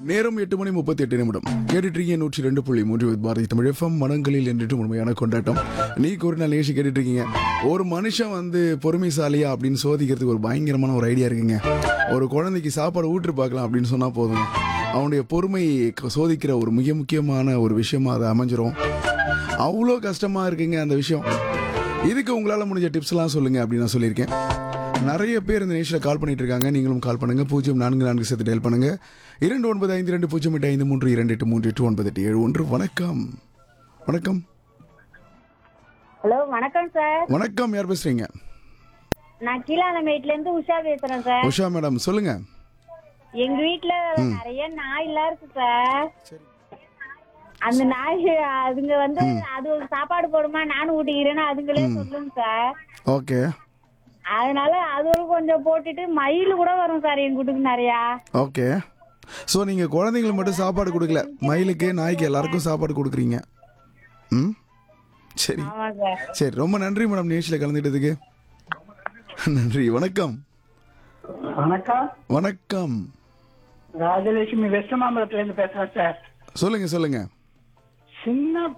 நேரம் எட்டு மணி முப்பத்தி எட்டு நிமிடம் கேட்டுட்ருக்கீங்க நூற்றி ரெண்டு புள்ளி மூன்று வித் பாரதி தமிழ் எஃப்எம் மனங்களில் என்றிட்டு உண்மையான கொண்டாட்டம் நீக்கு ஒரு நாள் நிகழ்ச்சி கேட்டுட்ருக்கீங்க ஒரு மனுஷன் வந்து பொறுமைசாலியா அப்படின்னு சோதிக்கிறதுக்கு ஒரு பயங்கரமான ஒரு ஐடியா இருக்குங்க ஒரு குழந்தைக்கு சாப்பாடு ஊற்று பார்க்கலாம் அப்படின்னு சொன்னால் போதும் அவனுடைய பொறுமை சோதிக்கிற ஒரு மிக முக்கியமான ஒரு விஷயமா அது அமைஞ்சிரும் அவ்வளோ கஷ்டமாக இருக்குங்க அந்த விஷயம் இதுக்கு உங்களால் முடிஞ்ச டிப்ஸ்லாம் சொல்லுங்கள் அப்படின்னு நான் சொல்லியிருக்கேன் நிறைய பேர் இந்த நிகழ்ச்சியில் கால் பண்ணிட்டு இருக்காங்க நீங்களும் கால் பண்ணுங்க பூஜ்ஜியம் நான்கு நான்கு சேர்த்து டெல் பண்ணுங்க இரண்டு ஒன்பது ஐந்து ரெண்டு பூஜ்ஜியம் எட்டு ஐந்து மூன்று இரண்டு எட்டு மூன்று எட்டு ஒன்பது எட்டு ஏழு ஒன்று வணக்கம் வணக்கம் ஹலோ வணக்கம் சார் வணக்கம் யார் பேசுறீங்க நான் கீழாலமேட்ல இருந்து உஷா பேசுறேன் சார் உஷா மேடம் சொல்லுங்க எங்க வீட்ல நிறைய நாய் எல்லாம் இருக்கு சார் அந்த நாய் அதுங்க வந்து அது ஒரு சாப்பாடு போடுமா நானும் ஊட்டிக்கிறேன்னு அதுங்களே சொல்லுங்க சார் ஓகே அதனால அது ஒரு கொஞ்சம் போட்டுட்டு மயில் கூட வரும் சார் எங்க வீட்டுக்கு நிறையா ஓகே ஸோ நீங்கள் குழந்தைங்களுக்கு மட்டும் சாப்பாடு கொடுக்கல மயிலுக்கு நாய்க்கு எல்லாருக்கும் சாப்பாடு கொடுக்குறீங்க ம் சரி ஆமா சார் சரி ரொம்ப நன்றி மேடம் நிகழ்ச்சியில் கலந்துட்டதுக்கு நன்றி வணக்கம் வணக்கம் வணக்கம் ராஜலட்சுமி வெஸ்ட் மாம்பலத்துல இருந்து பேசுறேன் சார் சொல்லுங்க சொல்லுங்க சின்ன